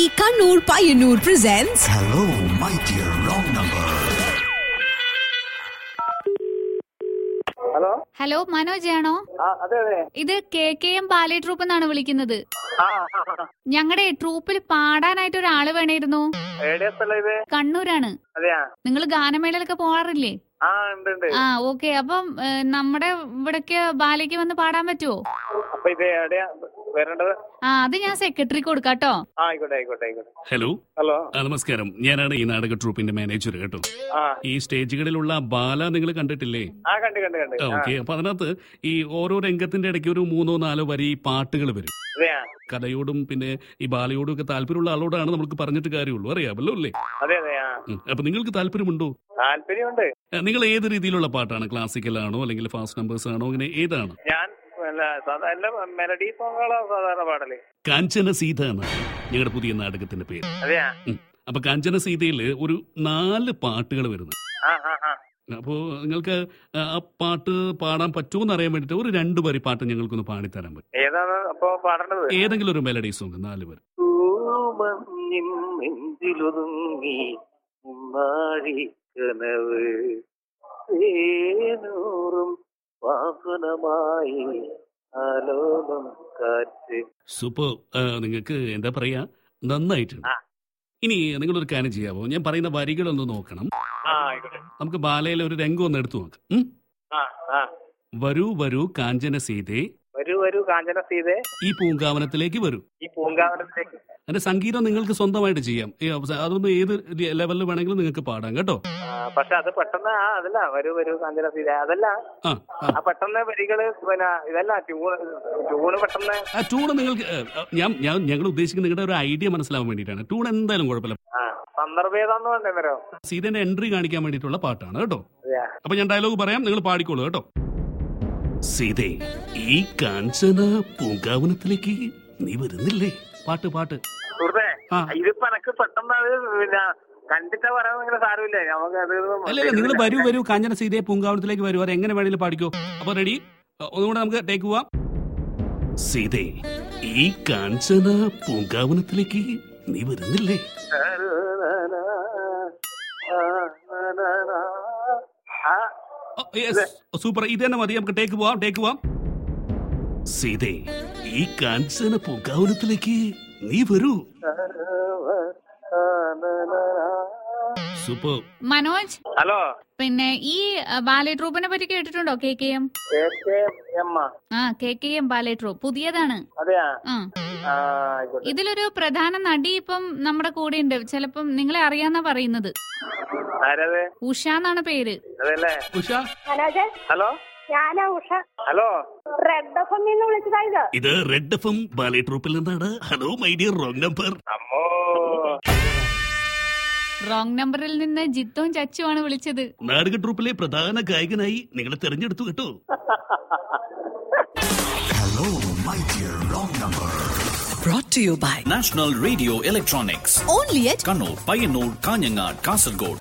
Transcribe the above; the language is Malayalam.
Kannur Payyanur presents Hello, my dear wrong number. Hello hello Manoj ആണോ ആ അതെ അതെ ഇത് K K M ballet troupe എന്നാണ് വിളിക്കുന്നത് ആ ആ, ആ. ഞങ്ങളുടെ ട്രൂപ്പിൽ പാടാനായിട്ട് ഒരാള് വേണമായിരുന്നു എവിടെയാ സ്ഥലം ഇത് കണ്ണൂരാണ് അതെയാ നിങ്ങൾ ഗാനമേളയിലൊക്കെ പോകാറില്ലേ ആ ഉണ്ട് ഉണ്ട് ആ ഓക്കെ അപ്പം ഏ, നമ്മുടെ ഇവിടേക്ക് ബാലയ്ക്ക് വന്ന് പാടാൻ പറ്റുമോ അപ്പൊ ഇത് എവിടെയാ വരേണ്ടത് ആ അത് ഞാൻ സെക്രട്ടറിക്ക് കൊടുക്കാട്ടോ ആ ആയിക്കോട്ടെ ആയിക്കോട്ടെ ആയിക്കോട്ടെ ഹലോ ഹലോ ആ, നമസ്കാരം ഞാനാണ് ഈ നാടക ട്രൂപ്പിന്റെ മാനേജർ കേട്ടോ ആ ഈ സ്റ്റേജുകളിലുള്ള ബാല നിങ്ങൾ കണ്ടിട്ടില്ലേ ആ കണ്ട് കണ്ട് കണ്ട് ആ, ഓക്കെ അപ്പൊ അതിനകത്ത് ഈ ഓരോ രംഗത്തിന്റെ ഇടയ്ക്ക് ഒരു മൂന്നോ നാലോ വരി പാട്ടുകൾ വരും അതെയാ കഥയോടും പിന്നെ ഈ ബാലയോടും ഒക്കെ താല്പര്യമുള്ള ആളോടാണ് നമുക്ക് പറഞ്ഞിട്ട് കാര്യമുള്ളൂ അറിയാമല്ലോ അല്ലേ അതെ അതെ ആ ഉം. അപ്പൊ നിങ്ങൾക്ക് താല്പര്യമുണ്ടോ താല്പര്യമുണ്ട് ആ, നിങ്ങൾ ഏത് രീതിയിലുള്ള പാട്ടാണ് ക്ലാസിക്കൽ ആണോ അല്ലെങ്കിൽ ഫാസ്റ്റ് നമ്പേഴ്സ് ആണോ അങ്ങനെ ഏതാണ് ഞാൻ അല്ല, സാധാ- അല്ല മെലഡി സോങ്ങുകളോ സാധാരണ പാടല് കാഞ്ചന സീത എന്നാണ് ഞങ്ങളുടെ പുതിയ നാടകത്തിന്റെ പേര് അതെയാ ഉം. അപ്പൊ കാഞ്ചന സീതയിൽ ഒരു നാല് പാട്ടുകൾ വരുന്നു ആ ആ ആ അപ്പോൾ നിങ്ങൾക്ക് ആ ആ പാട്ട് പാടാൻ പറ്റുമോ എന്ന് അറിയാൻ വേണ്ടിയിട്ട് ഒരു രണ്ട് വരി പാട്ട് ഞങ്ങൾക്കൊന്ന് പാടിത്തരാൻ പറ്റും ഏതാണ് അപ്പൊ പാടേണ്ടത് ഏതെങ്കിലും ഒരു മെലഡി സോങ് നാല് വരി പൂമഞ്ഞിൻ നെഞ്ചിലൊതുങ്ങി ഉമ്മാഴി കനവ് തേനൂറും വാസനമായി ആലോകം കാറ്റ് സൂപ്പർ നിങ്ങൾക്ക് എന്താ പറയാ നന്നായിട്ടുണ്ട് ആ. ഇനി നിങ്ങളൊരു കാര്യം ചെയ്യാവോ ഞാൻ പറയുന്ന വരികളൊന്ന് നോക്കണം ആ ആയിക്കോട്ടെ നമുക്ക് ബാലയിലെ ഒരു രംഗം ഒന്ന് എടുത്തു നോക്കാം ഉം? ആ ആ വരൂ വരൂ കാഞ്ചന സീതേ വരൂ വരൂ കാഞ്ചന സീതേ ഈ പൂങ്കാവനത്തിലേക്ക് വരൂ ഈ പൂങ്കാവനത്തിലേക്ക് അതിന്റെ സംഗീതം നിങ്ങൾക്ക് സ്വന്തമായിട്ട് ചെയ്യാം ഈ അവസ- അതൊന്ന് ഏത് ലെവലിൽ വേണമെങ്കിലും നിങ്ങൾക്ക് പാടാം കേട്ടോ ആ, പക്ഷെ അത് പെട്ടെന്ന് ആ അതല്ല വരൂ വരൂ കാഞ്ചന സീത അതല്ല ആ ആ. ആ പെട്ടെന്ന് വരികള് പിന്നെ ഇതല്ല ട്യൂണ് ട്യൂണ് പെട്ടെന്ന് ആ ട്യൂൺ നിങ്ങൾക്ക് ഏ, ഞാൻ ഞാൻ ഞങ്ങൾ ഉദ്ദേശിക്കുന്നത് നിങ്ങളുടെ ഒരു ഐഡിയ മനസ്സിലാവാൻ വേണ്ടിയിട്ടാണ് ട്യൂൺ എന്തായാലും കുഴപ്പമില്ല ആ സന്ദർഭേതാന്ന് വേണ്ടേ വരോ സീതന്റെ എൻട്രി കാണിക്കാൻ വേണ്ടിയിട്ടുള്ള പാട്ടാണ് കേട്ടോ അതെയാ അപ്പൊ ഞാൻ ഡയലോഗ് പറയാം നിങ്ങൾ പാടിക്കോളൂ കേട്ടോ സീതേ ഈ കാഞ്ചന പൂങ്കാവനത്തിലേക്ക് നീ വരുന്നില്ലേ പാട്ട് പാട്ട് സുഹൃത്തെ ആ. ഇതിപ്പോ എനക്ക് പെട്ടെന്ന് അത് പിന്നെ കണ്ടിട്ടാ പറയാൻ ഭയങ്കര സാരമില്ലേ നമുക്ക് അത് അല്ല അല്ല നിങ്ങൾ വരൂ വരൂ കാഞ്ചന സീതയെ പൂങ്കാവനത്തിലേക്ക് വരൂ അത് എങ്ങനെ വേണേലും പാടിക്കോ അപ്പൊ റെഡി ഒന്നുകൂടെ നമുക്ക് ടേക്ക് പോവാം സീതേ ഈ കാഞ്ചന പൂങ്കാവനത്തിലേക്ക് നീ വരുന്നില്ലേ ആ, സൂപ്പർ ഇത് തന്നെ മതി നമുക്ക് ടേക്ക് പോവാം ടേക്ക് പോവാം സീതേ ഈ കാഞ്ചന പൂങ്കാവനത്തിലേക്ക് നീ വരൂ സൂപ്പർ മനോജ് ഹലോ പിന്നെ ഈ അ, ബാലെ ട്രൂപ്പിനെ പറ്റി കേട്ടിട്ടുണ്ടോ K K M K K M ആ. ആ K K M ballet troupe പുതിയതാണ് അതെയാ ആ ആ ആയിക്കോട്ടെ ഇതിലൊരു പ്രധാന നടി ഇപ്പം നമ്മുടെ കൂടെ ഉണ്ട് ചിലപ്പം നിങ്ങളെ അറിയാന്നാ പറയുന്നത് ആരത് ഉഷ എന്നാണ് പേര് അതല്ലേ ഉഷ മനോജ് ഹലോ ഞാനാ Usha hello red F M നിന്ന് വിളിച്ചതാ ഇത് ഇത് റെഡ് എഫ് എം ബാലെ ട്രൂപ്പിൽ നിന്നാണ് hello my dear wrong number അമ്മോ റോങ് നമ്പറിൽ നിന്ന് ജിത്തും ചച്ചുമാണ് വിളിച്ചത് നാടക ട്രൂപ്പിലെ പ്രധാന ഗായകനായി നിങ്ങളെ തെരഞ്ഞെടുത്തു കേട്ടോ Hello, my dear wrong number. brought to you by National Radio Electronics. only at Kannur, Payyanur, Kanyanad, Kasargod.